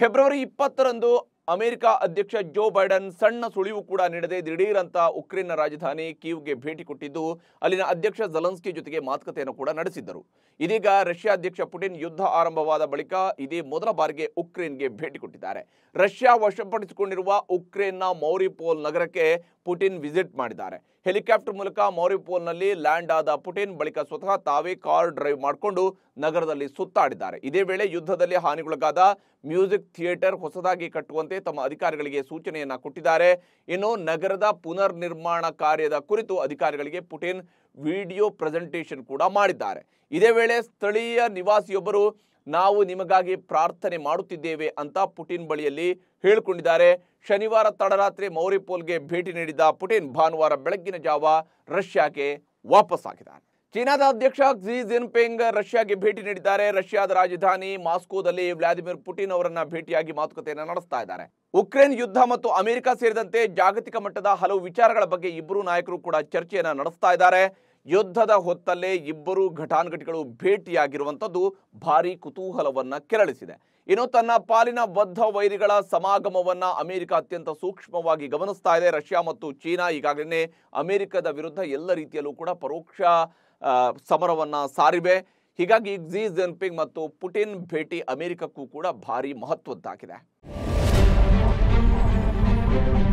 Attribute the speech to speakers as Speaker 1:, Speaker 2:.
Speaker 1: February ಇಪ್ಪತ್ತರಂದು America ಅಧ್ಯಕ್ಷ Joe Biden ಸಣ್ಣ ಸುಳಿವು ಕೂಡ ನೀಡದೆ ದಿಢೀರಂತ ಉಕ್ರೇನ್ನ ರಾಜಧಾನಿ ಕೀವ್ಗೆ ಭೇಟಿ ಕೊಟ್ಟಿದ್ದು ಅಲ್ಲಿನ ಅಧ್ಯಕ್ಷ ಜಲನ್ಸ್ಕಿ ಜೊತೆಗೆ ಮಾತುಕತೆಯನ್ನು ಕೂಡ ನಡೆಸಿದ್ದರು ಇದೀಗ ರಷ್ಯಾ ಅಧ್ಯಕ್ಷ ಪುಟಿನ್ ಯುದ್ಧ ಆರಂಭವಾದ ಬಳಿಕ ಇದೇ ಮೊದಲ ಬಾರಿಗೆ ಉಕ್ರೇನ್ಗೆ ಭೇಟಿ ಕೊಟ್ಟಿದ್ದಾರೆ ರಷ್ಯಾ ವಶಪಡಿಸಿಕೊಂಡಿರುವ ಉಕ್ರೇನ್ನ ಮೌರಿಪೋಲ್ ನಗರಕ್ಕೆ ಪುಟಿನ್ ವಿಸಿಟ್ ಮಾಡಿದ್ದಾರೆ ಹೆಲಿಕಾಪ್ಟರ್ ಮೂಲಕ ಮೌರಿಪೋಲ್ನಲ್ಲಿ ಲ್ಯಾಂಡ್ ಆದ ಪುಟಿನ್ ಬಳಿಕ ಸ್ವತಃ ತಾವೇ ಕಾರ್ ಡ್ರೈವ್ ಮಾಡಿಕೊಂಡು ನಗರದಲ್ಲಿ ಸುತ್ತಾಡಿದ್ದಾರೆ ಇದೇ ವೇಳೆ ಯುದ್ಧದಲ್ಲಿ ಹಾನಿಗೊಳಗಾದ ಮ್ಯೂಸಿಕ್ ಥಿಯೇಟರ್ ಹೊಸದಾಗಿ ಕಟ್ಟುವಂತೆ ತಮ್ಮ ಅಧಿಕಾರಿಗಳಿಗೆ ಸೂಚನೆಯನ್ನ ಕೊಟ್ಟಿದ್ದಾರೆ ಇನ್ನು ನಗರದ ಪುನರ್ ನಿರ್ಮಾಣ ಕಾರ್ಯದ ಕುರಿತು ಅಧಿಕಾರಿಗಳಿಗೆ ಪುಟಿನ್ ವಿಡಿಯೋ ಪ್ರೆಸೆಂಟೇಷನ್ ಕೂಡ ಮಾಡಿದ್ದಾರೆ ಇದೇ ವೇಳೆ ಸ್ಥಳೀಯ ನಿವಾಸಿಯೊಬ್ಬರು ನಾವು ನಿಮಗಾಗಿ ಪ್ರಾರ್ಥನೆ ಮಾಡುತ್ತಿದ್ದೇವೆ ಅಂತ ಪುಟಿನ್ ಬಳಿಯಲ್ಲಿ ಹೇಳಿಕೊಂಡಿದ್ದಾರೆ ಶನಿವಾರ ತಡರಾತ್ರಿ ಮೌರಿಪೋಲ್ಗೆ ಭೇಟಿ ನೀಡಿದ ಪುಟಿನ್ ಭಾನುವಾರ ಬೆಳಗ್ಗಿನ ಜಾವ ರಷ್ಯಾಗೆ ವಾಪಸ್ಸಾಗಿದ್ದಾರೆ ಚೀನಾದ ಅಧ್ಯಕ್ಷ ಕ್ಸಿ ಜಿನ್ಪಿಂಗ್ ರಷ್ಯಾಗೆ ಭೇಟಿ ನೀಡಿದ್ದಾರೆ ರಷ್ಯಾದ ರಾಜಧಾನಿ ಮಾಸ್ಕೋದಲ್ಲಿ ವ್ಲಾದಿಮಿರ್ ಪುಟಿನ್ ಅವರನ್ನ ಭೇಟಿಯಾಗಿ ಮಾತುಕತೆಯನ್ನು ನಡೆಸ್ತಾ ಇದ್ದಾರೆ ಉಕ್ರೇನ್ ಯುದ್ಧ ಮತ್ತು ಅಮೆರಿಕ ಸೇರಿದಂತೆ ಜಾಗತಿಕ ಮಟ್ಟದ ಹಲವು ವಿಚಾರಗಳ ಬಗ್ಗೆ ಇಬ್ಬರು ನಾಯಕರು ಕೂಡ ಚರ್ಚೆಯನ್ನ ನಡೆಸ್ತಾ ಇದ್ದಾರೆ ಯುದ್ಧದ ಹೊತ್ತಲ್ಲೇ ಇಬ್ಬರು ಘಟಾನುಘಟಿಗಳು ಭೇಟಿಯಾಗಿರುವಂಥದ್ದು ಭಾರಿ ಕುತೂಹಲವನ್ನ ಕೆರಳಿಸಿದೆ ಇನ್ನು ತನ್ನ ಪಾಲಿನ ಬದ್ಧ ವೈರಿಗಳ ಸಮಾಗಮವನ್ನ ಅಮೆರಿಕ ಅತ್ಯಂತ ಸೂಕ್ಷ್ಮವಾಗಿ ಗಮನಿಸ್ತಾ ಇದೆ ರಷ್ಯಾ ಮತ್ತು ಚೀನಾ ಈಗಾಗಲೇ ಅಮೆರಿಕದ ವಿರುದ್ಧ ಎಲ್ಲ ರೀತಿಯಲ್ಲೂ ಕೂಡ ಪರೋಕ್ಷ ಆ, ಸಮರವನ್ನ ಸಾರಿವೆ ಹೀಗಾಗಿ ಕ್ಸಿ ಜಿನ್ಪಿಂಗ್ ಮತ್ತು ಪುಟಿನ್ ಭೇಟಿ ಅಮೆರಿಕಕ್ಕೂ ಕೂಡ ಭಾರಿ ಮಹತ್ವದ್ದಾಗಿದೆ